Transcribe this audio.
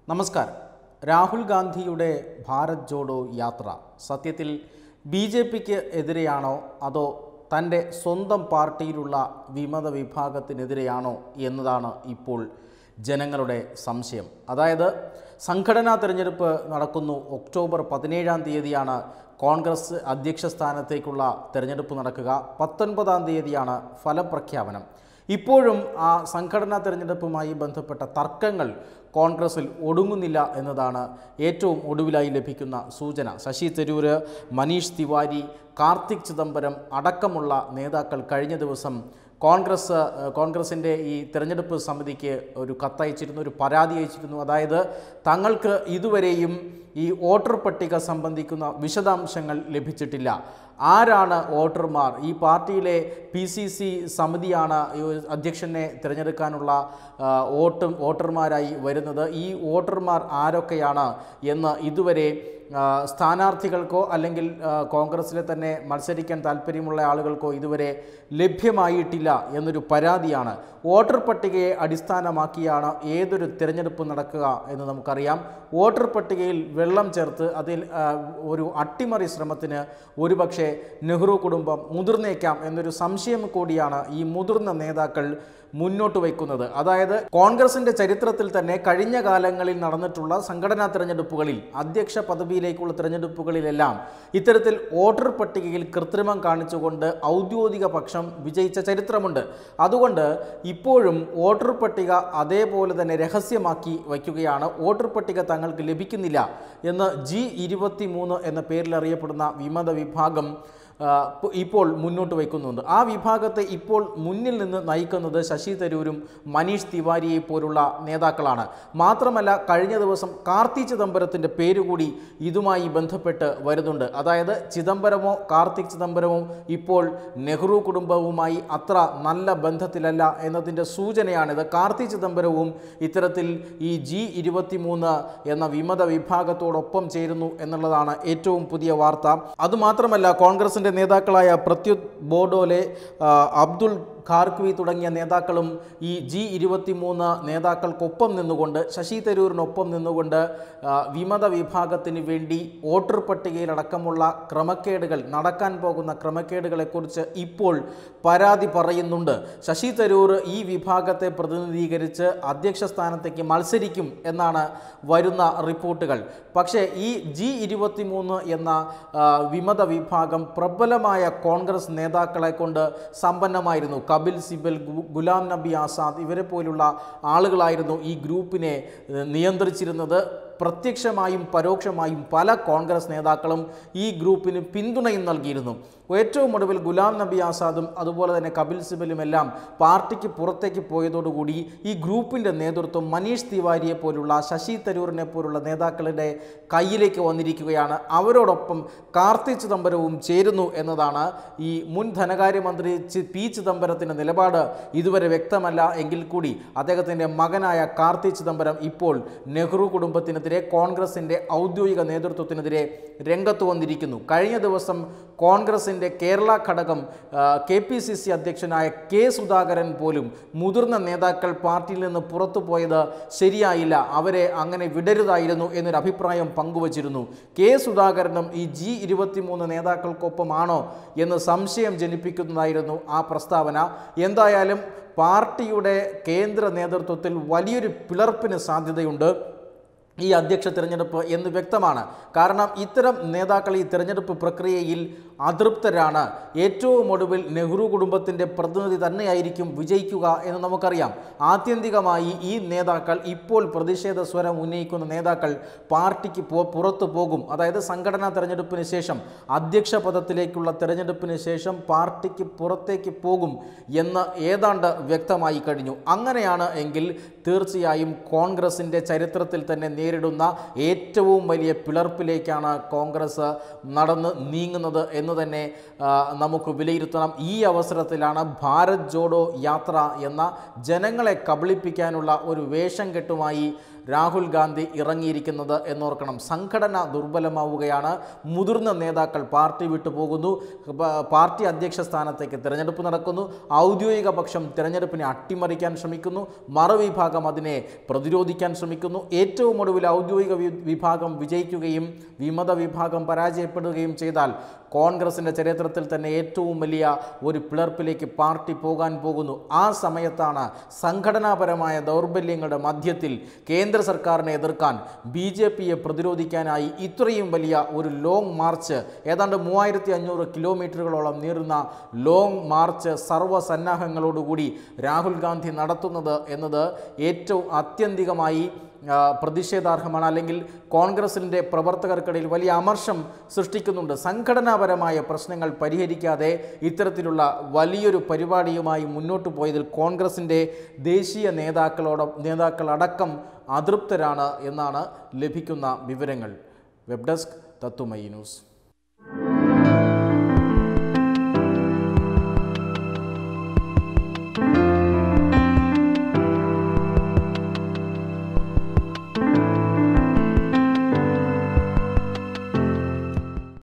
നമസ്കാരം രാഹുൽ ഗാന്ധിയുടെ ഭാരത് ജോഡോ യാത്ര സത്യത്തിൽ ബി ജെ പിക്ക് എതിരെയാണോ അതോ തൻ്റെ സ്വന്തം പാർട്ടിയിലുള്ള വിമത വിഭാഗത്തിനെതിരെയാണോ എന്നതാണ് ഇപ്പോൾ ജനങ്ങളുടെ സംശയം അതായത് സംഘടനാ തിരഞ്ഞെടുപ്പ് നടക്കുന്നു ഒക്ടോബർ പതിനേഴാം തീയതിയാണ് കോൺഗ്രസ് അധ്യക്ഷ സ്ഥാനത്തേക്കുള്ള തിരഞ്ഞെടുപ്പ് നടക്കുക പത്തൊൻപതാം തീയതിയാണ് ഫലപ്രഖ്യാപനം ഇപ്പോഴും ആ സംഘടനാ തിരഞ്ഞെടുപ്പുമായി ബന്ധപ്പെട്ട തർക്കങ്ങൾ കോൺഗ്രസിൽ ഒടുങ്ങുന്നില്ല എന്നതാണ് ഏറ്റവും ഒടുവിലായി ലഭിക്കുന്ന സൂചന ശശി തരൂര് മനീഷ് തിവാരി കാർത്തിക് ചിദംബരം അടക്കമുള്ള നേതാക്കൾ കഴിഞ്ഞ ദിവസം കോൺഗ്രസ് ഏഹ്, കോൺഗ്രസിൻ്റെ ഈ തിരഞ്ഞെടുപ്പ് സമിതിക്ക് ഒരു കത്തയച്ചിരുന്നു ഒരു പരാതി അയച്ചിരുന്നു അതായത് തങ്ങൾക്ക് ഇതുവരെയും ഈ വോട്ടർ പട്ടിക സംബന്ധിക്കുന്ന വിശദാംശങ്ങൾ ലഭിച്ചിട്ടില്ല ആരാണ് വോട്ടർമാർ ഈ പാർട്ടിയിലെ പി സി സി സമിതിയാണ് ഈ അധ്യക്ഷനെ തിരഞ്ഞെടുക്കാനുള്ള ആ, വോട്ടും വോട്ടർമാരായി വരുന്നത് ഈ വോട്ടർമാർ ആരൊക്കെയാണ് എന്ന് ഇതുവരെ ആ, സ്ഥാനാർത്ഥികൾക്കോ അല്ലെങ്കിൽ ആ, കോൺഗ്രസിലെ തന്നെ മത്സരിക്കാൻ താല്പര്യമുള്ള ആളുകൾക്കോ ഇതുവരെ ലഭ്യമായിട്ടില്ല എന്നൊരു പരാതിയാണ് വോട്ടർ പട്ടികയെ അടിസ്ഥാനമാക്കിയാണ് ഏതൊരു തിരഞ്ഞെടുപ്പ് നടക്കുക എന്ന് നമുക്കറിയാം വോട്ടർ പട്ടികയിൽ വെള്ളം ചേർത്ത് അതിൽ ആ, ഒരു അട്ടിമറി ശ്രമത്തിന് ഒരുപക്ഷെ നെഹ്റു കുടുംബം മുതിർന്നേക്കാം എന്നൊരു സംശയം കൂടിയാണ് ഈ മുതിർന്ന നേതാക്കൾ മുന്നോട്ട് വയ്ക്കുന്നത് അതായത് കോൺഗ്രസിന്റെ ചരിത്രത്തിൽ തന്നെ കഴിഞ്ഞ കാലങ്ങളിൽ നടന്നിട്ടുള്ള സംഘടനാ തിരഞ്ഞെടുപ്പുകളിൽ അധ്യക്ഷ പദവിയിലേക്കുള്ള തിരഞ്ഞെടുപ്പുകളിലെല്ലാം ഇത്തരത്തിൽ വോട്ടർ പട്ടികയിൽ കൃത്രിമം കാണിച്ചുകൊണ്ട് ഔദ്യോഗിക പക്ഷം വിജയിച്ച ചരിത്രമുണ്ട് അതുകൊണ്ട് ഇപ്പോഴും വോട്ടർ പട്ടിക അതേപോലെ തന്നെ രഹസ്യമാക്കി വയ്ക്കുകയാണ് വോട്ടർ പട്ടിക തങ്ങൾക്ക് ലഭിക്കുന്നില്ല എന്ന് ജി ഇരുപത്തി മൂന്ന് എന്ന പേരിൽ അറിയപ്പെടുന്ന വിമത വിഭാഗം ആ, പ് ഇപ്പോൾ മുന്നോട്ട് വയ്ക്കുന്നുണ്ട് ആ വിഭാഗത്തെ ഇപ്പോൾ മുന്നിൽ നിന്ന് നയിക്കുന്നത് ശശി തരൂരും മനീഷ് തിവാരിയെ പോലുള്ള നേതാക്കളാണ് മാത്രമല്ല കഴിഞ്ഞ ദിവസം കാർത്തി ചിദംബരത്തിൻ്റെ പേര് കൂടി ഇതുമായി ബന്ധപ്പെട്ട് വരുന്നുണ്ട് അതായത് ചിദംബരമോ കാർത്തിക് ചിദംബരമോ ഇപ്പോൾ നെഹ്റു കുടുംബവുമായി അത്ര നല്ല ബന്ധത്തിലല്ല എന്നതിൻ്റെ സൂചനയാണിത് കാർത്തി ചിദംബരവും ഇത്തരത്തിൽ ഈ ജി ഇരുപത്തിമൂന്ന് എന്ന വിമത വിഭാഗത്തോടൊപ്പം ചേരുന്നു എന്നുള്ളതാണ് ഏറ്റവും പുതിയ വാർത്ത അതുമാത്രമല്ല കോൺഗ്രസിൻ്റെ നേതാക്കളായ പ്രത്യുത് ബോഡോലെ ആ, അബ്ദുൾ ഖാർക്വി തുടങ്ങിയ നേതാക്കളും ഈ ജി ഇരുപത്തിമൂന്ന് നേതാക്കൾക്കൊപ്പം നിന്നുകൊണ്ട് ശശി തരൂരിനൊപ്പം നിന്നുകൊണ്ട് ആ, വിമത വിഭാഗത്തിന് വേണ്ടി വോട്ടർ പട്ടികയിലടക്കമുള്ള ക്രമക്കേടുകൾ നടക്കാൻ പോകുന്ന ക്രമക്കേടുകളെക്കുറിച്ച് ഇപ്പോൾ പരാതി പറയുന്നുണ്ട് ശശി തരൂർ ഈ വിഭാഗത്തെ പ്രതിനിധീകരിച്ച് അധ്യക്ഷ സ്ഥാനത്തേക്ക് മത്സരിക്കും എന്നാണ് വരുന്ന റിപ്പോർട്ടുകൾ പക്ഷേ ഈ ജി ഇരുപത്തിമൂന്ന് എന്ന ആ, വിമത വിഭാഗം പ്രബലമായ കോൺഗ്രസ് നേതാക്കളെ കൊണ്ട് സമ്പന്നമായിരുന്നു കപിൽ സിബൽ ഗു- ഗുലാം നബി ആസാദ് ഇവരെ പോലുള്ള ആളുകളായിരുന്നു ഈ ഗ്രൂപ്പിനെ ഏഹ്, നിയന്ത്രിച്ചിരുന്നത് പ്രത്യക്ഷമായും പരോക്ഷമായും പല കോൺഗ്രസ് നേതാക്കളും ഈ ഗ്രൂപ്പിന് പിന്തുണയും നൽകിയിരുന്നു ഏറ്റവും ഒടുവിൽ ഗുലാം നബി ആസാദും അതുപോലെ തന്നെ കപിൽ സിബലും എല്ലാം പാർട്ടിക്ക് പുറത്തേക്ക് പോയതോടുകൂടി ഈ ഗ്രൂപ്പിൻ്റെ നേതൃത്വം മനീഷ് തിവാരിയെ പോലുള്ള ശശി തരൂരിനെ പോലുള്ള നേതാക്കളുടെ കയ്യിലേക്ക് വന്നിരിക്കുകയാണ് അവരോടൊപ്പം കാർത്തി ചിദംബരവും ചേരുന്നു എന്നതാണ് ഈ മുൻ ധനകാര്യമന്ത്രി ചി- പി ചിദംബരത്തിൻ്റെ നിലപാട് ഇതുവരെ വ്യക്തമല്ല എങ്കിൽ കൂടി അദ്ദേഹത്തിൻ്റെ മകനായ കാർത്തി ചിദംബരം ഇപ്പോൾ നെഹ്റു കുടുംബത്തിനെതിരെ കോൺഗ്രസിൻ്റെ ഔദ്യോഗിക നേതൃത്വത്തിനെതിരെ രംഗത്ത് വന്നിരിക്കുന്നു കഴിഞ്ഞ ദിവസം കോൺഗ്രസിൻ്റെ കേരള ഘടകം കെ പി സി സി അധ്യക്ഷനായ കെ സുധാകരൻ പോലും മുതിർന്ന നേതാക്കൾ പാർട്ടിയിൽ നിന്ന് പുറത്തു പോയത് ശരിയായില്ല അവരെ അങ്ങനെ വിടരുതായിരുന്നു എന്നൊരു അഭിപ്രായം പങ്കുവച്ചിരുന്നു കെ സുധാകരനും ഈ ജി ഇരുപത്തിമൂന്ന് നേതാക്കൾക്കൊപ്പമാണോ എന്ന് സംശയം ജനിപ്പിക്കുന്നതായിരുന്നു ആ പ്രസ്താവന എന്തായാലും പാർട്ടിയുടെ കേന്ദ്ര നേതൃത്വത്തിൽ വലിയൊരു പിളർപ്പിന് സാധ്യതയുണ്ട് ഈ അധ്യക്ഷ തിരഞ്ഞെടുപ്പ് എന്ന് വ്യക്തമാണ് കാരണം ഇത്തരം നേതാക്കൾ ഈ തിരഞ്ഞെടുപ്പ് പ്രക്രിയയിൽ അതൃപ്തരാണ് ഏറ്റവും ഒടുവിൽ നെഹ്റു കുടുംബത്തിൻ്റെ പ്രതിനിധി തന്നെയായിരിക്കും വിജയിക്കുക എന്ന് നമുക്കറിയാം ആത്യന്തികമായി ഈ നേതാക്കൾ ഇപ്പോൾ പ്രതിഷേധ സ്വരം ഉന്നയിക്കുന്ന നേതാക്കൾ പാർട്ടിക്ക് പോ പുറത്തു പോകും അതായത് സംഘടനാ തെരഞ്ഞെടുപ്പിന് ശേഷം അധ്യക്ഷ പദത്തിലേക്കുള്ള തെരഞ്ഞെടുപ്പിന് ശേഷം പാർട്ടിക്ക് പുറത്തേക്ക് പോകും എന്ന് ഏതാണ്ട് വ്യക്തമായി കഴിഞ്ഞു അങ്ങനെയാണ് എങ്കിൽ തീർച്ചയായും കോൺഗ്രസിൻ്റെ ചരിത്രത്തിൽ തന്നെ നേരിടുന്ന ഏറ്റവും വലിയ പിളർപ്പിലേക്കാണ് കോൺഗ്രസ് നടന്ന് നീങ്ങുന്നത് എന്ന് തന്നെ ആ, നമുക്ക് വിലയിരുത്തണം ഈ അവസരത്തിലാണ് ഭാരത് ജോഡോ യാത്ര എന്ന ജനങ്ങളെ കബളിപ്പിക്കാനുള്ള ഒരു വേഷം കെട്ടുമായി രാഹുൽ ഗാന്ധി ഇറങ്ങിയിരിക്കുന്നത് എന്നോർക്കണം സംഘടന ദുർബലമാവുകയാണ് മുതിർന്ന നേതാക്കൾ പാർട്ടി വിട്ടു പോകുന്നു പ- പാർട്ടി അധ്യക്ഷ സ്ഥാനത്തേക്ക് തിരഞ്ഞെടുപ്പ് നടക്കുന്നു ഔദ്യോഗിക പക്ഷം തിരഞ്ഞെടുപ്പിനെ അട്ടിമറിക്കാൻ ശ്രമിക്കുന്നു മറുവിഭാഗം അതിനെ പ്രതിരോധിക്കാൻ ശ്രമിക്കുന്നു ഏറ്റവും ഒടുവിൽ ഔദ്യോഗിക വി- വിഭാഗം വിജയിക്കുകയും വിമത വിഭാഗം പരാജയപ്പെടുകയും ചെയ്താൽ കോൺഗ്രസിൻ്റെ ചരിത്രത്തിൽ തന്നെ ഏറ്റവും വലിയ ഒരു പിളർപ്പിലേക്ക് പാർട്ടി പോകാൻ പോകുന്നു ആ സമയത്താണ് സംഘടനാപരമായ ദൗർബല്യങ്ങളുടെ മധ്യത്തിൽ കേന്ദ്ര സർക്കാരിനെ എതിർക്കാൻ ബി ജെ പിയെ പ്രതിരോധിക്കാനായി ഇത്രയും വലിയ ഒരു ലോങ് മാർച്ച് ഏതാണ്ട് മൂവായിരത്തി അഞ്ഞൂറ് കിലോമീറ്ററുകളോളം നീറുന്ന ലോങ് മാർച്ച് സർവ്വസന്നാഹങ്ങളോടുകൂടി രാഹുൽ ഗാന്ധി നടത്തുന്നത് എന്നത് ഏറ്റവും ആത്യന്തികമായി ആ, പ്രതിഷേധാർഹമാണ് അല്ലെങ്കിൽ കോൺഗ്രസിൻ്റെ പ്രവർത്തകർക്കിടയിൽ വലിയ അമർഷം സൃഷ്ടിക്കുന്നുണ്ട് സംഘടനാപരമായ പ്രശ്നങ്ങൾ പരിഹരിക്കാതെ ഇത്തരത്തിലുള്ള വലിയൊരു പരിപാടിയുമായി മുന്നോട്ട് പോയതിൽ കോൺഗ്രസിൻ്റെ ദേശീയ നേതാക്കളോട് നേതാക്കളടക്കം അതൃപ്തരാണ് എന്നാണ് ലഭിക്കുന്ന വിവരങ്ങൾ വെബ് ഡെസ്ക് തത്തുമൈ ന്യൂസ്